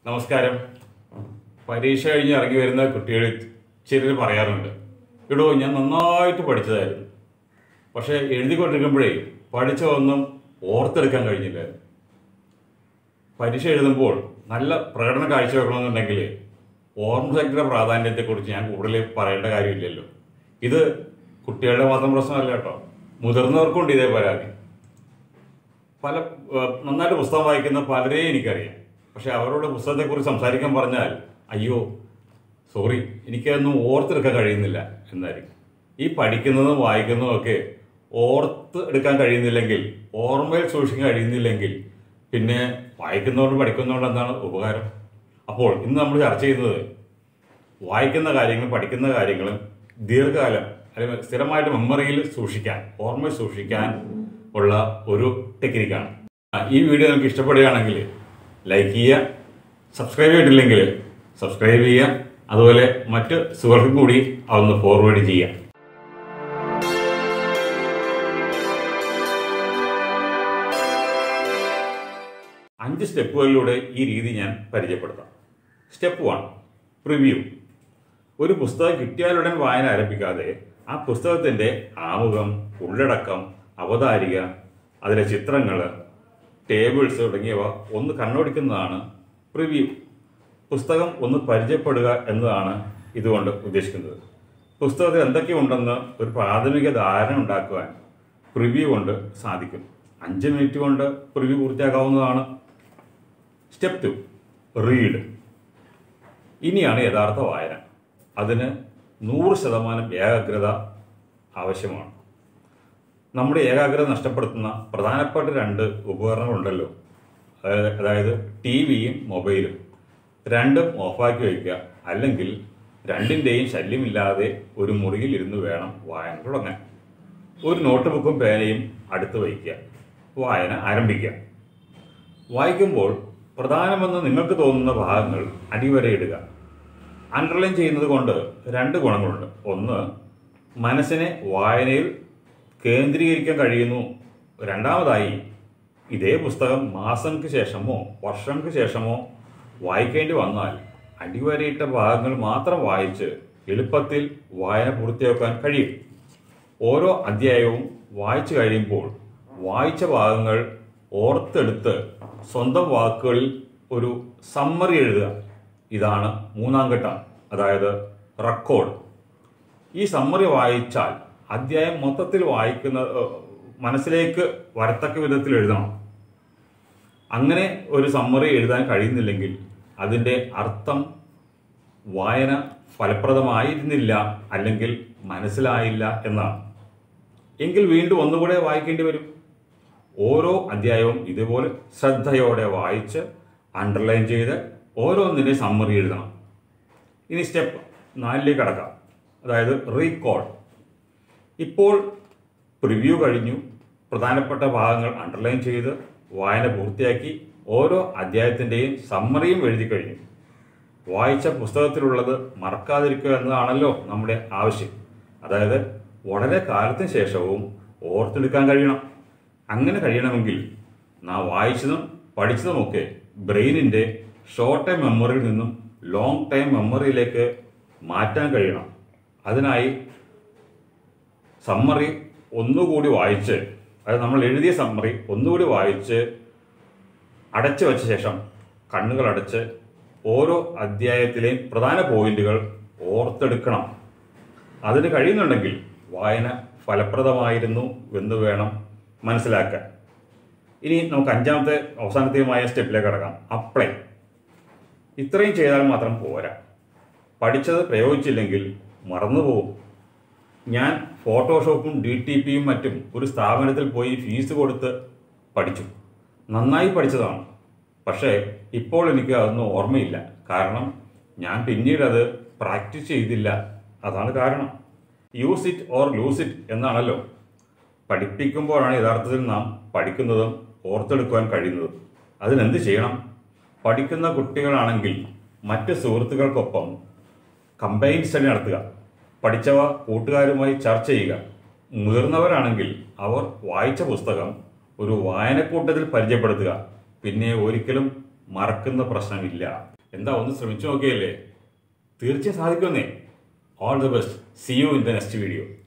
നമസ്കാരം പരീക്ഷ കഴിഞ്ഞ് ഇറങ്ങി വരുന്ന കുട്ടികൾ ചിലർ പറയാറുണ്ട് ഇടോ ഞാൻ നന്നായിട്ട് പഠിച്ചതായിരുന്നു പക്ഷേ എഴുതിക്കൊണ്ടിരിക്കുമ്പോഴേ പഠിച്ച ഒന്നും ഓർത്തെടുക്കാൻ കഴിഞ്ഞില്ല പരീക്ഷ എഴുതുമ്പോൾ നല്ല പ്രകടനം കാഴ്ചവെക്കണമെന്നുണ്ടെങ്കിൽ ഓർമ്മശക്തിയുടെ പ്രാധാന്യത്തെക്കുറിച്ച് ഞാൻ കൂടുതൽ പറയേണ്ട കാര്യമില്ലല്ലോ ഇത് കുട്ടികളുടെ മാത്രം പ്രശ്നമല്ല കേട്ടോ മുതിർന്നവർക്കുണ്ട് ഇതേ പരാതി പല ഏഹ്, നന്നായിട്ട് പുസ്തകം വായിക്കുന്ന പലരെയും എനിക്കറിയാം പക്ഷെ അവരോട് പുസ്തകത്തെക്കുറിച്ച് സംസാരിക്കാൻ പറഞ്ഞാൽ അയ്യോ സോറി എനിക്കതൊന്നും ഓർത്തെടുക്കാൻ കഴിയുന്നില്ല എന്നായിരിക്കും ഈ പഠിക്കുന്നതും വായിക്കുന്നതും ഒക്കെ ഓർത്ത് എടുക്കാൻ കഴിയുന്നില്ലെങ്കിൽ ഓർമ്മയിൽ സൂക്ഷിക്കാൻ കഴിയുന്നില്ലെങ്കിൽ പിന്നെ വായിക്കുന്നതുകൊണ്ട് പഠിക്കുന്നതുകൊണ്ട് എന്താണ് ഉപകാരം അപ്പോൾ ഇന്ന് നമ്മൾ ചർച്ച ചെയ്യുന്നത് വായിക്കുന്ന കാര്യങ്ങളും പഠിക്കുന്ന കാര്യങ്ങളും ദീർഘകാലം അല്ലെങ്കിൽ സ്ഥിരമായിട്ട് മെമ്മറിയിൽ സൂക്ഷിക്കാൻ ഓർമ്മയിൽ സൂക്ഷിക്കാൻ ഉള്ള ഒരു ടെക്നിക്കാണ് ആ, ഈ വീഡിയോ നിങ്ങൾക്ക് ഇഷ്ടപ്പെടുകയാണെങ്കിൽ ലൈക്ക് ചെയ്യുക സബ്സ്ക്രൈബ് ചെയ്തിട്ടില്ലെങ്കിൽ സബ്സ്ക്രൈബ് ചെയ്യുക അതുപോലെ മറ്റ് സുഹൃത്തുക്കും കൂടി അതൊന്ന് ഫോർവേഡ് ചെയ്യുക അഞ്ച് സ്റ്റെപ്പുകളിലൂടെ ഈ രീതി ഞാൻ പരിചയപ്പെടുത്താം സ്റ്റെപ്പ് വൺ പ്രിവ്യൂ ഒരു പുസ്തകം കിട്ടിയാലുടൻ വായന ആരംഭിക്കാതെ ആ പുസ്തകത്തിൻ്റെ ആമുഖം ഉള്ളടക്കം അവതാരിക അതിലെ ചിത്രങ്ങൾ ടേബിൾസ് തുടങ്ങിയവ ഒന്ന് കണ്ണോടിക്കുന്നതാണ് പ്രിവ്യൂ പുസ്തകം ഒന്ന് പരിചയപ്പെടുക എന്നതാണ് ഇതുകൊണ്ട് ഉദ്ദേശിക്കുന്നത് പുസ്തകത്തിൽ എന്തൊക്കെ ഉണ്ടെന്ന് ഒരു പ്രാഥമിക ധാരണ ഉണ്ടാക്കുവാൻ പ്രിവ്യൂ കൊണ്ട് സാധിക്കും അഞ്ച് മിനിറ്റ് കൊണ്ട് പ്രിവ്യൂ പൂർത്തിയാക്കാവുന്നതാണ് സ്റ്റെപ്പ് ടു റീഡ് ഇനിയാണ് യഥാർത്ഥ വായന അതിന് നൂറ് ശതമാനം ഏകാഗ്രത ആവശ്യമാണ് നമ്മുടെ ഏകാഗ്രത നഷ്ടപ്പെടുത്തുന്ന പ്രധാനപ്പെട്ട രണ്ട് ഉപകരണങ്ങളുണ്ടല്ലോ അതായത് അതായത് ടി വിയും മൊബൈലും രണ്ടും ഓഫാക്കി വയ്ക്കുക അല്ലെങ്കിൽ രണ്ടിൻ്റെയും ശല്യമില്ലാതെ ഒരു മുറിയിൽ ഇരുന്ന് വേണം വായന തുടങ്ങാൻ ഒരു നോട്ട് ബുക്കും പേനയും അടുത്ത് വയ്ക്കുക വായന ആരംഭിക്കുക വായിക്കുമ്പോൾ പ്രധാനമെന്ന് നിങ്ങൾക്ക് തോന്നുന്ന ഭാഗങ്ങൾ അടിവരയിടുക അണ്ടർലൈൻ ചെയ്യുന്നത് കൊണ്ട് രണ്ട് ഗുണങ്ങളുണ്ട് ഒന്ന് മനസ്സിനെ വായനയിൽ കേന്ദ്രീകരിക്കാൻ കഴിയുന്നു രണ്ടാമതായി ഇതേ പുസ്തകം മാസങ്ങൾക്ക് ശേഷമോ വർഷങ്ങൾക്ക് ശേഷമോ വായിക്കേണ്ടി വന്നാൽ അടിവരയിട്ട ഭാഗങ്ങൾ മാത്രം വായിച്ച് എളുപ്പത്തിൽ വായന പൂർത്തിയാക്കാൻ കഴിയും ഓരോ അധ്യായവും വായിച്ചു കഴിയുമ്പോൾ വായിച്ച ഭാഗങ്ങൾ ഓർത്തെടുത്ത് സ്വന്തം വാക്കുകളിൽ ഒരു സമ്മറി എഴുതുക ഇതാണ് മൂന്നാം ഘട്ടം അതായത് റെക്കോർഡ് ഈ സമ്മറി വായിച്ചാൽ അധ്യായം മൊത്തത്തിൽ വായിക്കുന്ന ഏഹ്, മനസ്സിലേക്ക് വരത്തക്ക വിധത്തിൽ എഴുതണം അങ്ങനെ ഒരു സമ്മറി എഴുതാൻ കഴിയുന്നില്ലെങ്കിൽ അതിൻ്റെ അർത്ഥം വായന ഫലപ്രദമായിരുന്നില്ല അല്ലെങ്കിൽ മനസ്സിലായില്ല എന്നാണ് എങ്കിൽ വീണ്ടും ഒന്നുകൂടെ വായിക്കേണ്ടി വരും ഓരോ അധ്യായവും ഇതുപോലെ ശ്രദ്ധയോടെ വായിച്ച് അണ്ടർലൈൻ ചെയ്ത് ഓരോന്നിൻ്റെ സമ്മറി എഴുതണം ഇനി സ്റ്റെപ്പ് നാലിലേക്ക് കടക്കാം അതായത് റീകോൾ ഇപ്പോൾ പ്രിവ്യൂ കഴിഞ്ഞു പ്രധാനപ്പെട്ട ഭാഗങ്ങൾ അണ്ടർലൈൻ ചെയ്ത് വായന പൂർത്തിയാക്കി ഓരോ അധ്യായത്തിൻ്റെയും സമ്മറിയും എഴുതി കഴിഞ്ഞു വായിച്ച പുസ്തകത്തിലുള്ളത് മറക്കാതിരിക്കുക എന്നതാണല്ലോ നമ്മുടെ ആവശ്യം അതായത് വളരെ കാലത്തിന് ശേഷവും ഓർത്തെടുക്കാൻ കഴിയണം അങ്ങനെ കഴിയണമെങ്കിൽ നാം വായിച്ചതും പഠിച്ചതുമൊക്കെ ബ്രെയിനിൻ്റെ ഷോർട്ട് ടൈം മെമ്മറിയിൽ നിന്നും ലോങ് ടൈം മെമ്മറിയിലേക്ക് മാറ്റാൻ കഴിയണം അതിനായി സമ്മറി ഒന്നുകൂടി വായിച്ച് അതായത് നമ്മൾ എഴുതിയ സമ്മറി ഒന്നുകൂടി വായിച്ച് അടച്ചു വെച്ച ശേഷം കണ്ണുകൾ അടച്ച് ഓരോ അധ്യായത്തിലെയും പ്രധാന പോയിന്റുകൾ ഓർത്തെടുക്കണം അതിന് കഴിയുന്നുണ്ടെങ്കിൽ വായന ഫലപ്രദമായിരുന്നു എന്ന് വേണം മനസ്സിലാക്കാൻ ഇനി നമുക്ക് അഞ്ചാമത്തെ അവസാനത്തെയുമായ സ്റ്റെപ്പിലേക്ക് കടക്കാം അപ്ലൈ ഇത്രയും ചെയ്താൽ മാത്രം പോരാ പഠിച്ചത് പ്രയോഗിച്ചില്ലെങ്കിൽ മറന്നുപോകും ഞാൻ ഫോട്ടോഷോപ്പും ഡി ടി പിയും മറ്റും ഒരു സ്ഥാപനത്തിൽ പോയി ഫീസ് കൊടുത്ത് പഠിച്ചു നന്നായി പഠിച്ചതാണ് പക്ഷേ ഇപ്പോൾ എനിക്ക് അതൊന്നും ഓർമ്മയില്ല കാരണം ഞാൻ പിന്നീട് അത് പ്രാക്ടീസ് ചെയ്തില്ല അതാണ് കാരണം use it or lose it എന്നാണല്ലോ പഠിപ്പിക്കുമ്പോഴാണ് യഥാർത്ഥത്തിൽ നാം പഠിക്കുന്നതും ഓർത്തെടുക്കുവാൻ കഴിയുന്നതും അതിനെന്ത് ചെയ്യണം പഠിക്കുന്ന കുട്ടികളാണെങ്കിൽ മറ്റ് സുഹൃത്തുക്കൾക്കൊപ്പം കമ്പൈൻ സ്റ്റഡി നടത്തുക പഠിച്ചവ കൂട്ടുകാരുമായി ചർച്ച ചെയ്യുക മുതിർന്നവരാണെങ്കിൽ അവർ വായിച്ച പുസ്തകം ഒരു വായനക്കൂട്ടത്തിൽ പരിചയപ്പെടുത്തുക പിന്നെ ഒരിക്കലും മറക്കുന്ന പ്രശ്നമില്ല എന്താ ഒന്ന് ശ്രമിച്ചു നോക്കിയല്ലേ തീർച്ചയായും സാധിക്കുമെന്നേ all the best see you in the next video